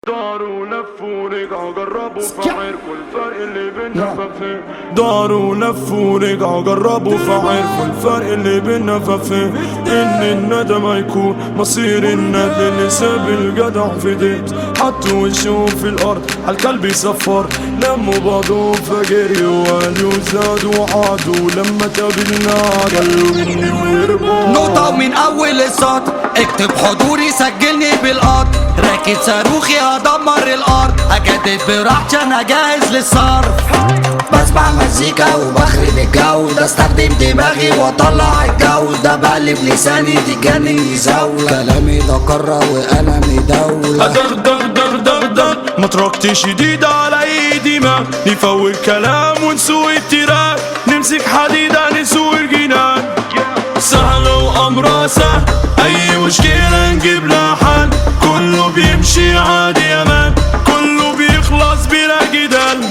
داروا لفوا رجعوا جربوا فعرفوا الفرق اللي بينا ففين داروا لفوا رجعوا جربوا فعرفوا الفرق اللي بينا ففين ان الندم هيكون مصير الندل اللي ساب الجدع في ديت حطوا وشهم في الارض عالكلب يصفر لموا بعضهم فجريوا وقالوا زادوا وعادوا لما تقابلنا قالوا مني ويربوا نقطة ومن أول السطر اكتب حضوري سجلني بالقطر راكب صاروخي هدمر الأرض هجدد براحتي أنا جاهز للصرف بسمع مزيكا وبخرب الجو ده استخدم دماغي واطلع الجو ده بقلب لساني دي جاني يزول كلامي ده قارة وقلمي دولة دغ دغ دغ دغ دغ مطرقتي شديدة على ايدي ما نفوت كلام ونسوق التراك نمسك حديدة نسوق الجنان سهلة وأمرها سهل أي مشكلة نجيب لها حل كله بيمشي عادي يا مان كله بيخلص بلا جدال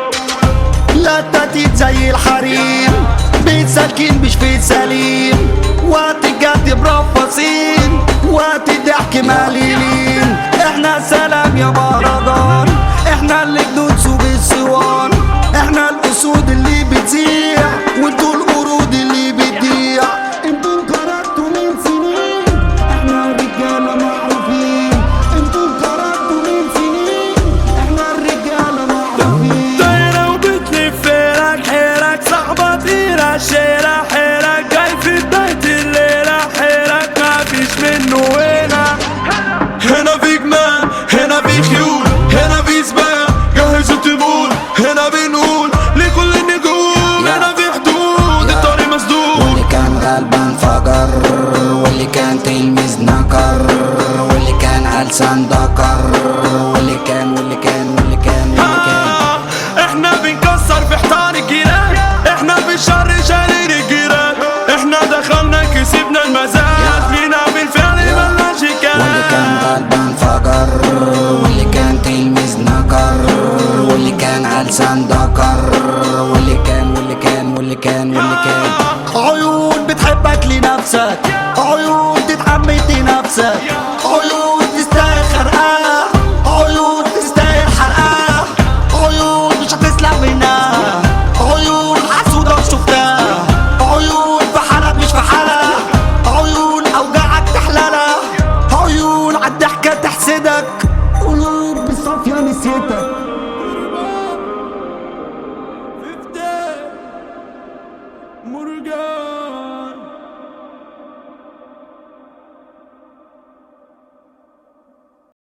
لا تتيت زي الحريم بيت سالكين مش بيت سليم وقت الجد برفاصين وقت الضحك مليلين احنا سلام يا مهرجان احنا اللي بندوسوا بالصوان احنا الاسود اللي بتزيع وانتوا القرود اللي بتضيع انتوا انقرضتوا من سنين احنا الرجاله معروفين انتوا انقرضتوا من سنين احنا الرجاله معروفين دايرة وبتلف لك حيلك صاحبة تقيلة شيلة حيلك جاي في بداية الليلة حيلك مفيش منه هنا هنا في جمال هنا في خيول هنا في سباق جهزوا الطبول هنا بنقول لكل النجوم هنا في حدود الطريق مسدود واللي كان غلبان فجر واللي كان تلميذ نكر واللي كان علسان دكر واللي كان واللي كان واللي كان واللي كان آه، احنا بنكسر في حيطان الجيران احنا في الشر شايلين الجيران احنا دخلنا كسبنا المزاد لينا بالفعل ملناش واللي كان كلام غلبان فجر واللي كان تلميذ نكر واللي كان علسان دكر واللي كان واللي كان واللي كان واللي كان عيون بتحبك لنفسك عيون تتحمس لنفسك عيون تستاهل خرقها عيون تستاهل حرقها عيون مش هتسلم منها عيون حسودة شفتها عيون في حالك مش في حالك عيون اوجاعك تحللها عيون عالضحكة تحسدك قلوب بالصافية نسيتك